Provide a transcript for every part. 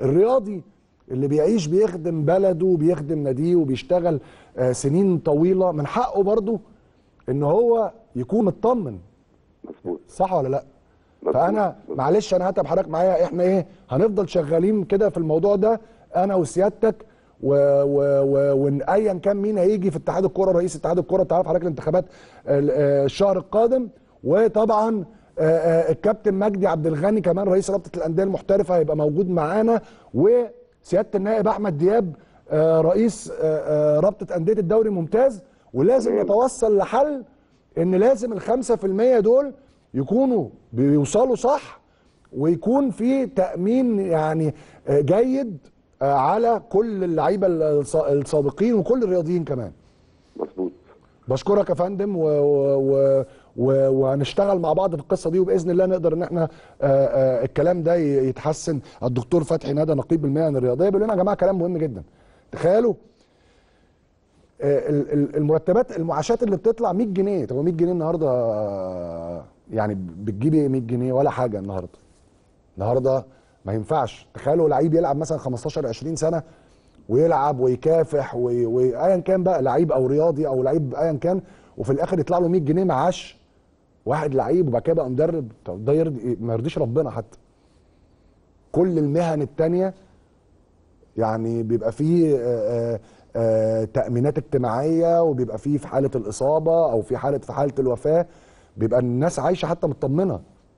الرياضي اللي بيعيش بيخدم بلده وبيخدم ناديه وبيشتغل آه، سنين طويله من حقه برضه ان هو يكون مطمن مظبوط صح ولا لا مظبوط. فانا مظبوط. معلش انا هتعب حضرتك معايا احنا ايه هنفضل شغالين كده في الموضوع ده انا وسيادتك و و و وان ايا كان مين هيجي في اتحاد الكوره رئيس اتحاد الكوره تعرف حضرتك الانتخابات ال- آه، الشهر القادم وطبعا آه، آه، الكابتن مجدي عبد الغني كمان رئيس رابطه الانديه المحترفه هيبقى موجود معانا وسياده النائب احمد دياب آه، رئيس آه، آه، رابطه انديه الدوري الممتاز ولازم تمام. نتوصل لحل ان لازم الخمسة في المية دول يكونوا بيوصلوا صح ويكون في تأمين يعني آه، جيد آه، على كل اللعيبة الص- السابقين وكل الرياضيين كمان مظبوط بشكرك يا فندم و... و... و... وهنشتغل مع بعض في القصه دي وباذن الله نقدر ان احنا آه، آه، الكلام ده ي- يتحسن الدكتور فتحي ندى نقيب المهن الرياضيه بيقول لنا يا جماعه كلام مهم جدا تخيلوا آه، ال- ال- المرتبات المعاشات اللي بتطلع 100 جنيه طب هو 100 جنيه النهارده آه، يعني بتجيبي ايه 100 جنيه ولا حاجه النهارده النهارده ما ينفعش تخيلوا لعيب يلعب مثلا 15 20 سنه ويلعب ويكافح وي- وايا كان بقى لعيب او رياضي او لعيب ايا كان وفي الاخر يطلع له 100 جنيه معاش واحد لعيب وبعد كده بقى مدرب طب ده يرضي ما يرضيش ربنا حتى كل المهن التانية يعني بيبقى فيه آه، آه، آه، تأمينات اجتماعية وبيبقى فيه في حالة الإصابة أو في حالة في حالة الوفاة بيبقى الناس عايشة حتى مطمنة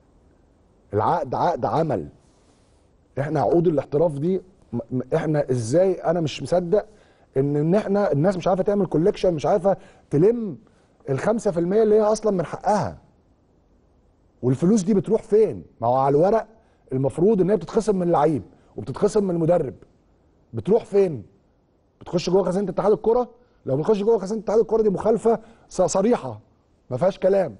العقد عقد عمل احنا عقود الاحتراف دي م- م- احنا ازاي انا مش مصدق ان ان احنا الناس مش عارفه تعمل كوليكشن مش عارفه تلم الخمسة في المية اللي هي اصلا من حقها والفلوس دي بتروح فين ما هو على الورق المفروض ان هي بتتخصم من اللعيب وبتتخصم من المدرب بتروح فين بتخش جوه خزينه اتحاد الكره لو بتخش جوه خزينه اتحاد الكره دي مخالفه ص- صريحه ما فيهاش كلام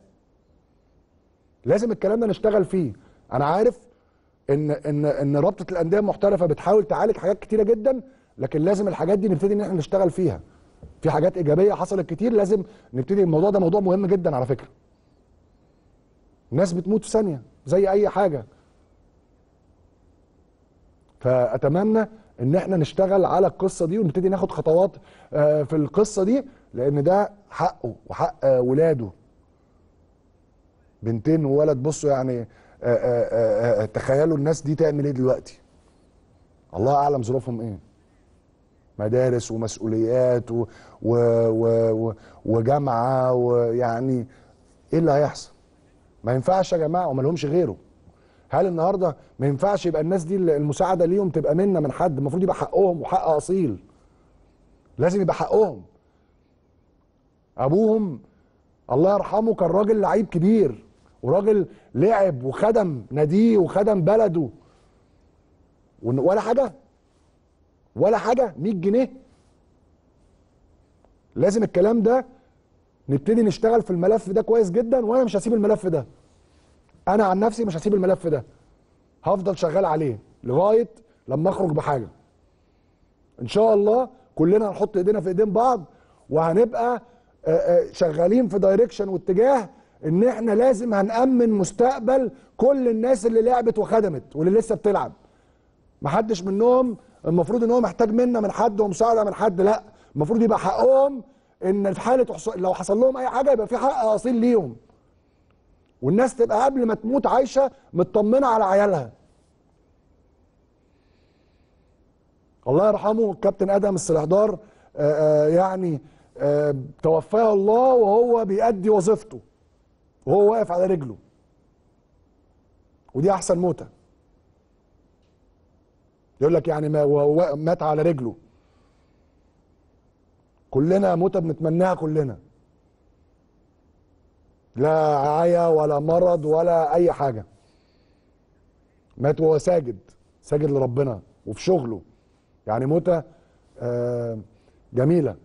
لازم الكلام ده نشتغل فيه انا عارف ان ان ان رابطه الانديه المحترفه بتحاول تعالج حاجات كتيره جدا لكن لازم الحاجات دي نبتدي ان احنا نشتغل فيها في حاجات ايجابيه حصلت كتير لازم نبتدي الموضوع ده موضوع مهم جدا على فكره الناس بتموت في ثانيه زي اي حاجه فاتمنى ان احنا نشتغل على القصه دي ونبتدي ناخد خطوات آه، في القصه دي لان ده حقه وحق آه، ولاده بنتين وولد بصوا يعني آه، آه، آه، تخيلوا الناس دي تعمل ايه دلوقتي الله اعلم ظروفهم ايه مدارس ومسؤوليات و و و و وجامعه ويعني ايه اللي هيحصل ما ينفعش يا جماعه وما لهمش غيره هل النهارده ما ينفعش يبقى الناس دي المساعده ليهم تبقى منا من حد المفروض يبقى حقهم وحق اصيل لازم يبقى حقهم ابوهم الله يرحمه كان راجل لعيب كبير وراجل لعب وخدم ناديه وخدم بلده ون- ولا حاجه ولا حاجه 100 جنيه لازم الكلام ده نبتدي نشتغل في الملف ده كويس جدا وانا مش هسيب الملف ده انا عن نفسي مش هسيب الملف ده هفضل شغال عليه لغايه لما اخرج بحاجه ان شاء الله كلنا هنحط ايدينا في ايدين بعض وهنبقى آه، آه، شغالين في دايركشن واتجاه ان احنا لازم هنأمن مستقبل كل الناس اللي لعبت وخدمت واللي لسه بتلعب محدش منهم المفروض ان هو محتاج منا من حد ومساعده من حد لا المفروض يبقى حقهم ان في حاله حص- لو حصل لهم اي حاجه يبقى في حق اصيل ليهم والناس تبقى قبل ما تموت عايشه مطمنه على عيالها الله يرحمه الكابتن ادم السلحدار آه، آه، يعني آه، توفاه الله وهو بيأدي وظيفته وهو واقف على رجله ودي احسن موته يقول لك يعني ما هو مات على رجله كلنا موته بنتمناها كلنا لا عيا ولا مرض ولا اي حاجه مات وهو ساجد ساجد لربنا وفي شغله يعني موته آه، جميله